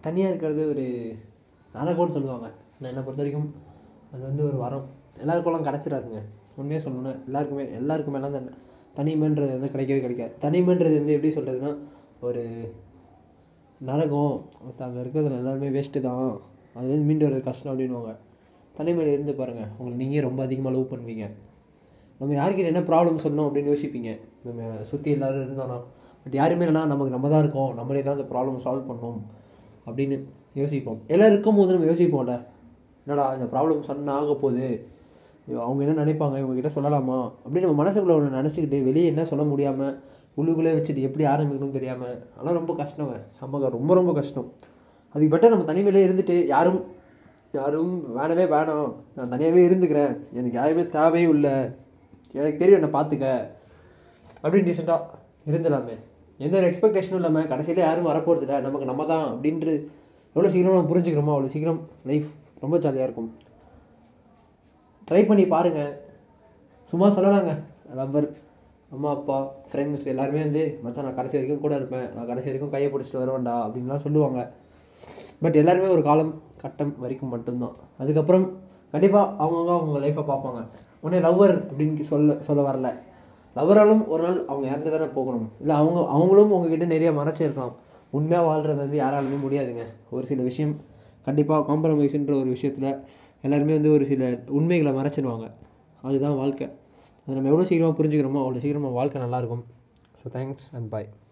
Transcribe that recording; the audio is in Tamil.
தனியாக இருக்கிறது ஒரு நரகம்னு சொல்லுவாங்க நான் என்னை பொறுத்த வரைக்கும் அது வந்து ஒரு வரம் எல்லாருக்கும்லாம் கிடச்சிடாதுங்க உண்மையாக சொல்லணும்னா எல்லாருக்குமே எல்லாருக்குமேலாம் அந்த தனிமைன்றது வந்து கிடைக்கவே கிடைக்காது தனிமைன்றது வந்து எப்படி சொல்கிறதுனா ஒரு நரகம் அங்கே இருக்கிறதுல எல்லாருமே வேஸ்ட்டு தான் அது வந்து மீண்டு வர்றது கஷ்டம் அப்படின்னுவாங்க தனிமையில் இருந்து பாருங்கள் உங்களை நீங்கள் ரொம்ப அதிகமாக லவ் பண்ணுவீங்க நம்ம யார்கிட்ட என்ன ப்ராப்ளம் சொல்லணும் அப்படின்னு யோசிப்பீங்க நம்ம சுற்றி எல்லோரும் இருந்தாலும் பட் யாருமே இல்லைனா நமக்கு நம்ம தான் இருக்கோம் நம்மளே தான் அந்த ப்ராப்ளம் சால்வ் பண்ணணும் அப்படின்னு யோசிப்போம் எல்லோரும் இருக்கும் போது நம்ம யோசிப்போம்ல என்னடா இந்த ப்ராப்ளம் சொன்னால் ஆக போகுது ஐயோ, அவங்க என்ன நினைப்பாங்க இவங்ககிட்ட சொல்லலாமா அப்படின்னு நம்ம மனசுக்குள்ள ஒன்று நினச்சிக்கிட்டு வெளியே என்ன சொல்ல முடியாமல் உள்ளுக்குள்ளே வச்சுட்டு எப்படி ஆரம்பிக்கணும்னு தெரியாமல் அதெல்லாம் ரொம்ப கஷ்டங்க செம்ம ரொம்ப ரொம்ப கஷ்டம் அதுக்கு பெட்டர் நம்ம தனிமையிலே இருந்துட்டு யாரும் யாரும் வேணவே வேணாம் நான் தனியாகவே இருந்துக்கிறேன் எனக்கு யாருமே தேவையும் இல்லை எனக்கு தெரியும் என்னை பார்த்துக்க அப்படின்னு டீசெண்டாக இருந்துடலாமே எந்த ஒரு எக்ஸ்பெக்டேஷனும் இல்லாமல் கடைசியில் யாரும் வரப்போகிறது இல்லை நமக்கு நம்ம தான் அப்படின்ட்டு எவ்வளோ சீக்கிரம் நம்ம புரிஞ்சுக்கிறோமோ அவ்வளோ சீக்கிரம் லைஃப் ரொம்ப ஜாலியாக இருக்கும் ட்ரை பண்ணி பாருங்கள் சும்மா சொல்லலாங்க லவ்வர் அம்மா அப்பா ஃப்ரெண்ட்ஸ் எல்லாருமே வந்து மச்சான் நான் கடைசி வரைக்கும் கூட இருப்பேன் நான் கடைசி வரைக்கும் கையை பிடிச்சிட்டு வருவேன்டா அப்படின்லாம் சொல்லுவாங்க பட் எல்லாருமே ஒரு காலம் கட்டம் வரைக்கும் மட்டும்தான் அதுக்கப்புறம் கண்டிப்பாக அவங்கவுங்க அவங்க லைஃப்பை பார்ப்பாங்க உடனே லவ்வர் அப்படின்னு சொல்ல சொல்ல வரல லவ்வராலும் ஒரு நாள் அவங்க இறந்து தானே போகணும் இல்லை அவங்க அவங்களும் உங்ககிட்ட நிறைய மறைச்சிருக்கலாம் உண்மையாக வாழ்கிறது வந்து யாராலுமே முடியாதுங்க ஒரு சில விஷயம் கண்டிப்பாக காம்ப்ரமைஸ்ன்ற ஒரு விஷயத்தில் எல்லாருமே வந்து ஒரு சில உண்மைகளை மறைச்சிடுவாங்க அதுதான் வாழ்க்கை அதை நம்ம எவ்வளோ சீக்கிரமாக புரிஞ்சுக்கிறோமோ அவ்வளோ சீக்கிரமாக வாழ்க்கை நல்லாயிருக்கும் ஸோ தேங்க்ஸ் அண்ட் பாய்